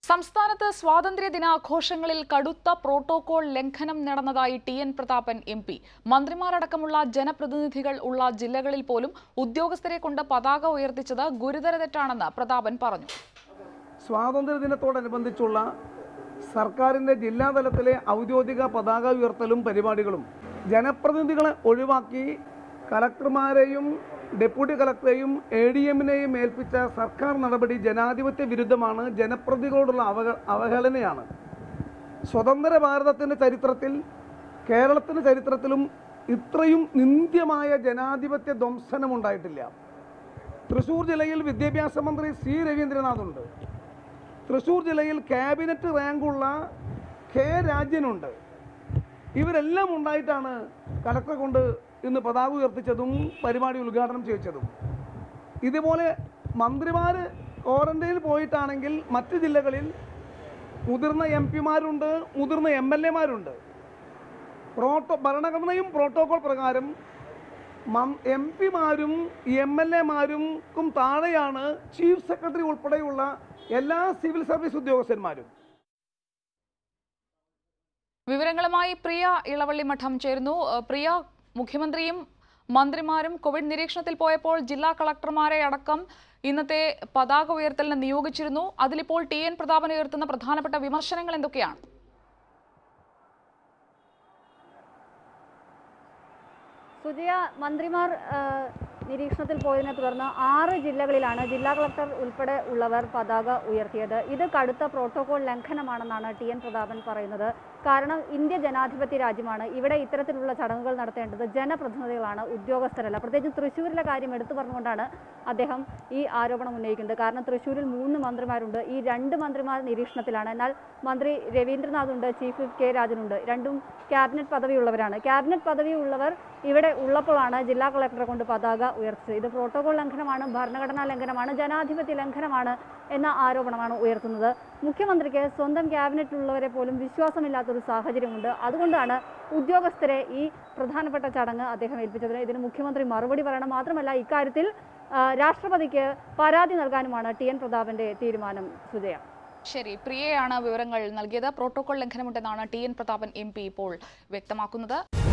സംസ്ഥാനത്ത് സ്വാതന്ത്ര്യ ദിനാഘോഷങ്ങളിൽ കടുത്ത പ്രോട്ടോകോൾ ലംഘനം നടന്നതായി T N Prathapan M P മന്ത്രിമാരടക്കമുള്ള ജനപ്രതിനിധികൾ ഉള്ള ജില്ലകളിൽ പോലും ഉദ്യോഗസ്ഥരെ കൊണ്ട് പതാക ഉയർത്തിച്ചത് ഗുരുതര തെറ്റാണെന്ന് പ്രതാപൻ പറഞ്ഞു സ്വാതന്ത്ര്യദിനത്തോടനുബന്ധിച്ചുള്ള സർക്കാരിൻ്റെ ജില്ലാതലത്തിലെ ഔദ്യോഗിക പതാക ഉയർത്തലും പരിപാടികളും ജനപ്രതിനിധികളെ ഒഴിവാക്കി കലക്ടർമാരെയും ഡെപ്യൂട്ടി കലക്ടറെയും എ ഡി എമ്മിനെയും ഏൽപ്പിച്ച സർക്കാർ നടപടി ജനാധിപത്യ വിരുദ്ധമാണ് ജനപ്രതിനിധികളോടുള്ള അവഹ അവഹേളനയാണ് സ്വതന്ത്ര ഭാരതത്തിൻ്റെ ചരിത്രത്തിൽ കേരളത്തിൻ്റെ ചരിത്രത്തിലും ഇത്രയും നിന്ദ്യമായ ജനാധിപത്യ ധ്വംസനം ഉണ്ടായിട്ടില്ല തൃശ്ശൂർ ജില്ലയിൽ വിദ്യാഭ്യാസ മന്ത്രി സി രവീന്ദ്രനാഥുണ്ട് തൃശ്ശൂർ ജില്ലയിൽ ക്യാബിനറ്റ് റാങ്കുള്ള കെ രാജ്യനുണ്ട് ഇവരെല്ലാം ഉണ്ടായിട്ടാണ് കലക്ടറെ കൊണ്ട് ഇന്ന് പതാക ഉയർത്തിച്ചതും പരിപാടി ഉദ്ഘാടനം ചെയ്യിച്ചതും ഇതുപോലെ മന്ത്രിമാർ ക്വാറന്റൈനിൽ പോയിട്ടാണെങ്കിൽ മറ്റ് ജില്ലകളിൽ മുതിർന്ന എം പിമാരുണ്ട് മുതിർന്ന എം എൽ എമാരുണ്ട് പ്രോട്ടോ ഭരണഘടനയും പ്രോട്ടോകോൾ പ്രകാരം എം പിമാരും എം എൽ എമാരും താഴെയാണ് ചീഫ് സെക്രട്ടറി ഉൾപ്പെടെയുള്ള എല്ലാ സിവിൽ സർവീസ് ഉദ്യോഗസ്ഥന്മാരും വിവരങ്ങളുമായി പ്രിയ ഇളവള്ളി മഠം ചേരുന്നു ഏഹ് പ്രിയ മുഖ്യമന്ത്രിയും മന്ത്രിമാരും കോവിഡ് നിരീക്ഷണത്തിൽ പോയപ്പോൾ ജില്ലാ കളക്ടർമാരെ അടക്കം ഇന്നത്തെ പതാക ഉയർത്തലിന് നിയോഗിച്ചിരുന്നു അതിലിപ്പോൾ ടി എൻ പ്രതാപൻ ഉയർത്തുന്ന പ്രധാനപ്പെട്ട വിമർശനങ്ങൾ എന്തൊക്കെയാണ് സുജയ മന്ത്രിമാർ ആ, നിരീക്ഷണത്തിൽ പോയതിനെ തുടർന്ന് ആറ് ജില്ലകളിലാണ് ജില്ലാ കളക്ടർ ഉൾപ്പെടെ ഉള്ളവർ പതാക ഉയർത്തിയത് ഇത് കടുത്ത പ്രോട്ടോകോൾ ലംഘനമാണെന്നാണ് ടി എൻ പ്രതാപൻ പറയുന്നത് കാരണം ഇന്ത്യ ജനാധിപത്യ രാജ്യമാണ് ഇവിടെ ഇത്തരത്തിലുള്ള ചടങ്ങുകൾ നടത്തേണ്ടത് ജനപ്രതിനിധികളാണ് ഉദ്യോഗസ്ഥരല്ല പ്രത്യേകിച്ച് തൃശ്ശൂരിലെ കാര്യം എടുത്തു പറഞ്ഞുകൊണ്ടാണ് അദ്ദേഹം ഈ ആരോപണം ഉന്നയിക്കുന്നത് കാരണം തൃശ്ശൂരിൽ മൂന്ന് മന്ത്രിമാരുണ്ട് ഈ രണ്ട് മന്ത്രിമാർ നിരീക്ഷണത്തിലാണ് എന്നാൽ മന്ത്രി രവീന്ദ്രനാഥ് ഉണ്ട് ചീഫ് വിപ്പ് കെ രാജനുണ്ട് രണ്ടും ക്യാബിനറ്റ് പദവിയുള്ളവരാണ് ക്യാബിനറ്റ് പദവിയുള്ളവർ ഇവിടെ ഉള്ളപ്പോഴാണ് ജില്ലാ കളക്ടറെ കൊണ്ട് പതാക ഉയർത്തിച്ചത് ഇത് പ്രോട്ടോകോൾ ലംഘനമാണ് ഭരണഘടനാ ലംഘനമാണ് ജനാധിപത്യ ലംഘനമാണ് എന്ന ആരോപണമാണ് ഉയർത്തുന്നത് മുഖ്യമന്ത്രിക്ക് സ്വന്തം ക്യാബിനറ്റിലുള്ളവരെ പോലും വിശ്വാസമില്ലാത്തൊരു സാഹചര്യമുണ്ട് അതുകൊണ്ടാണ് ഉദ്യോഗസ്ഥരെ ഈ പ്രധാനപ്പെട്ട ചടങ്ങ് അദ്ദേഹം ഏൽപ്പിച്ചത് ഇതിന് മുഖ്യമന്ത്രി മറുപടി പറയണം മാത്രമല്ല ഇക്കാര്യത്തിൽ ആ, രാഷ്ട്രപതിക്ക് പരാതി നൽകാനുമാണ് ടി എൻ പ്രതാപന്റെ തീരുമാനം സുജയ ശരി പ്രിയയാണ് വിവരങ്ങൾ നൽകിയത് പ്രോട്ടോകോൾ ലംഘനമുണ്ടെന്നാണ് T N Prathapan M P ഇപ്പോൾ വ്യക്തമാക്കുന്നത്